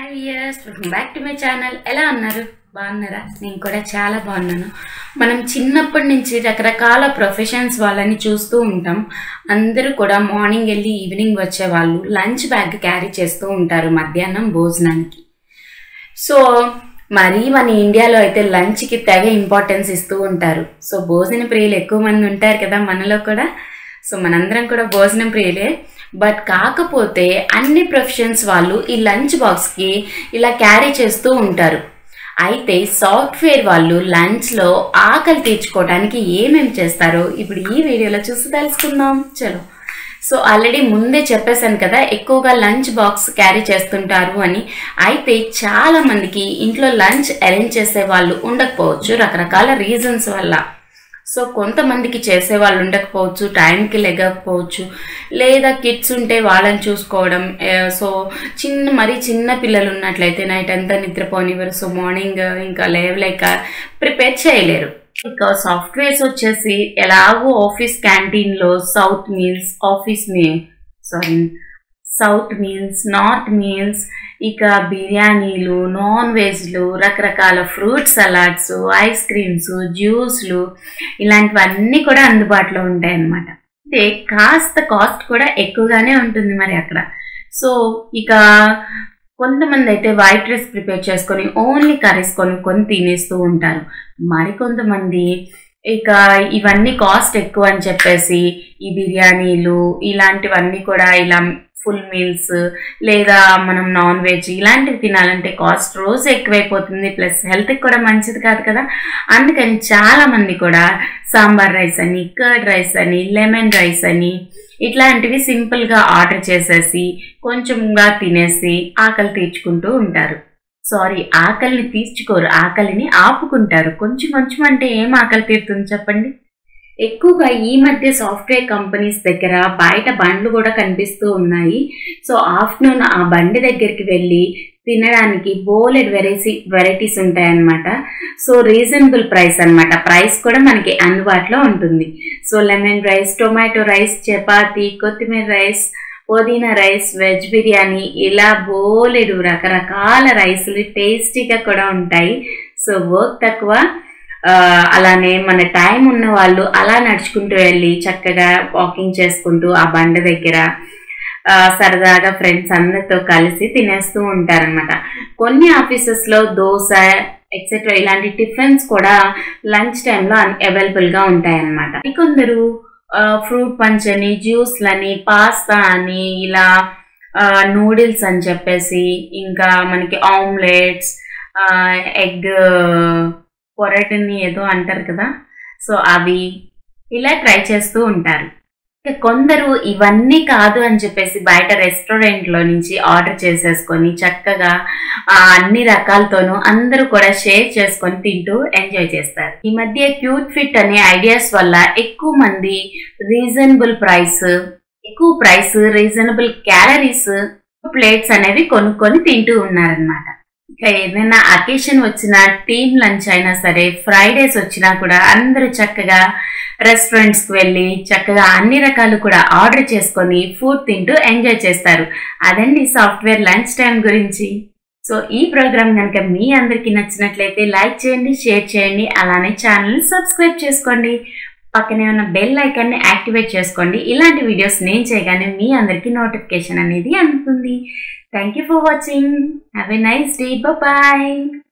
hi years welcome back to my channel ఎలా ఉన్నారు బాగున్నారా నేను కూడా చాలా బాగున్నాను మనం చిన్నప్పటి నుంచి రకరకాల ప్రొఫెషన్స్ వాళ్ళని చూస్తూ ఉంటాం అందరూ కూడా మార్నింగ్ వెళ్ళి ఈవినింగ్ వచ్చే వాళ్ళు లంచ్ బ్యాగ్ క్యారీ చేస్తూ ఉంటారు మధ్యాహ్నం భోజనానికి సో మరీ మన ఇండియాలో అయితే లంచ్కి తెగ ఇంపార్టెన్స్ ఇస్తూ ఉంటారు సో భోజన ప్రియులు ఎక్కువ మంది ఉంటారు కదా మనలో కూడా సో మనందరం కూడా భోజనం ప్రియులే బట్ కాకపోతే అన్ని ప్రొఫెషన్స్ వాళ్ళు ఈ లంచ్ బాక్స్కి ఇలా క్యారీ చేస్తూ ఉంటారు అయితే సాఫ్ట్వేర్ వాళ్ళు లంచ్లో ఆకలి తీర్చుకోవడానికి ఏమేమి చేస్తారో ఇప్పుడు ఈ వీడియోలో చూసి తెలుసుకుందాం చలో సో ఆల్రెడీ ముందే చెప్పేశాను కదా ఎక్కువగా లంచ్ బాక్స్ క్యారీ చేస్తుంటారు అని అయితే చాలా మందికి ఇంట్లో లంచ్ అరేంజ్ చేసే వాళ్ళు ఉండకపోవచ్చు రకరకాల రీజన్స్ వల్ల సో కొంతమందికి చేసే వాళ్ళు ఉండకపోవచ్చు టైంకి లెగకపోవచ్చు లేదా కిడ్స్ ఉంటే వాళ్ళని చూసుకోవడం ఏ, సో చిన్న మరీ చిన్న పిల్లలు ఉన్నట్లయితే నైట్ అంతా నిద్రపోనివ్వరు సో మార్నింగ్ ఇంకా లేవలేక ప్రిపేర్ చేయలేరు ఇక సాఫ్ట్వేర్స్ వచ్చేసి ఎలాగో ఆఫీస్ క్యాంటీన్లో సౌత్ మీల్స్ ఆఫీస్ మీ sorry south meals north meals ఇక బిర్యానీలు నాన్ వెజ్లు రకరకాల ఫ్రూట్ సలాడ్స్ ఐస్ క్రీమ్స్ జ్యూస్లు ఇలాంటివన్నీ కూడా అందుబాటులో ఉంటాయి అన్నమాట అంటే కాస్త కాస్ట్ కూడా ఎక్కువగానే ఉంటుంది మరి అక్కడ సో ఇక కొంతమంది అయితే వైట్ రైస్ ప్రిపేర్ చేసుకొని ఓన్లీ కర్రీస్ కొనుక్కొని తినేస్తూ ఉంటారు మరికొంతమంది ఇక ఇవన్నీ కాస్ట్ ఎక్కువ అని చెప్పేసి ఈ బిర్యానీలు ఇలాంటివన్నీ కూడా ఇలా ఫుల్ మీల్స్ లేదా మనం నాన్ వెజ్ ఇలాంటివి తినాలంటే కాస్ట్ రోజు ఎక్కువైపోతుంది ప్లస్ హెల్త్కి కూడా మంచిది కాదు కదా అందుకని చాలా మంది కూడా సాంబార్ రైస్ అని కర్డ్ రైస్ అని లెమన్ రైస్ అని ఇట్లాంటివి సింపుల్గా ఆర్డర్ చేసేసి కొంచెంగా తినేసి ఆకలి తీర్చుకుంటూ ఉంటారు సారీ ఆకలిని తీర్చుకోరు ఆకలిని ఆపుకుంటారు కొంచెం కొంచెం అంటే ఏం ఆకలి తీరుతుంది చెప్పండి ఎక్కువగా ఈ మధ్య సాఫ్ట్వేర్ కంపెనీస్ దగ్గర బయట బండ్లు కూడా కనిపిస్తూ ఉన్నాయి సో ఆఫ్టర్నూన్ ఆ బండి దగ్గరికి వెళ్ళి తినడానికి బోలెడ్ వెరైటీ వెరైటీస్ ఉంటాయన్నమాట సో రీజనబుల్ ప్రైస్ అన్నమాట ప్రైస్ కూడా మనకి అందుబాటులో ఉంటుంది so lemon rice tomato rice chapati కొత్తిమీర రైస్ పుదీనా రైస్ వెజ్ బిర్యానీ ఇలా బోలెడు రకరకాల రైస్లు టేస్టీగా కూడా ఉంటాయి సో వర్క్ తక్కువ ఆ, అలానే మన టైం ఉన్న వాళ్ళు అలా నడుచుకుంటూ వెళ్ళి చక్కగా వాకింగ్ చేసుకుంటూ ఆ బండ దగ్గర ఆ, సరదాగా ఫ్రెండ్స్ అందరితో కలిసి తినేస్తూ ఉంటారనమాట కొన్ని ఆఫీసెస్లో దోశ ఎక్సెట్రా ఇలాంటి టిఫిన్స్ కూడా లంచ్ టైంలో అవైలబుల్గా ఉంటాయన్నమాట కొందరు ఫ్రూట్ పంచ్ అని జ్యూస్లని పాస్తా అని ఇలా నూడిల్స్ అని చెప్పేసి ఇంకా మనకి ఆమ్లెట్స్ ఎగ్ పొరటిని ఏదో అంటారు కదా సో అవి ఇలా ట్రై చేస్తూ ఉంటారు ఇక కొందరు ఇవన్నీ కాదు అని చెప్పేసి బయట రెస్టారెంట్లో నుంచి ఆర్డర్ చేసేసుకొని చక్కగా ఆ అన్ని రకాలతోనూ అందరూ కూడా షేర్ చేసుకొని తింటూ ఎంజాయ్ చేస్తారు ఈ మధ్య క్యూట్ ఫిట్ అనే ఐడియాస్ వల్ల ఎక్కువ మంది రీజనబుల్ ప్రైస్ ఎక్కువ ప్రైస్ రీజనబుల్ క్యాలరీస్ ప్లేట్స్ అనేవి కొనుక్కొని తింటూ ఉన్నారనమాట ఇక ఏదైనా అకేషన్ వచ్చినా టీమ్ లంచ్ అయినా సరే ఫ్రైడేస్ వచ్చినా కూడా అందరూ చక్కగా రెస్టారెంట్స్కి వెళ్ళి చక్కగా అన్ని రకాలు కూడా ఆర్డర్ చేసుకొని ఫుడ్ తింటూ ఎంజాయ్ చేస్తారు అదండి సాఫ్ట్వేర్ లంచ్ టైం గురించి సో ఈ ప్రోగ్రామ్ కనుక మీ అందరికీ నచ్చినట్లయితే లైక్ చేయండి షేర్ చేయండి అలానే ఛానల్ని సబ్స్క్రైబ్ చేసుకోండి పక్కనే ఉన్న బెల్ ఐకాన్ని యాక్టివేట్ చేసుకోండి ఇలాంటి వీడియోస్ నేను చేయగానే మీ అందరికీ నోటిఫికేషన్ అనేది అందుతుంది thank you for watching have a nice day bye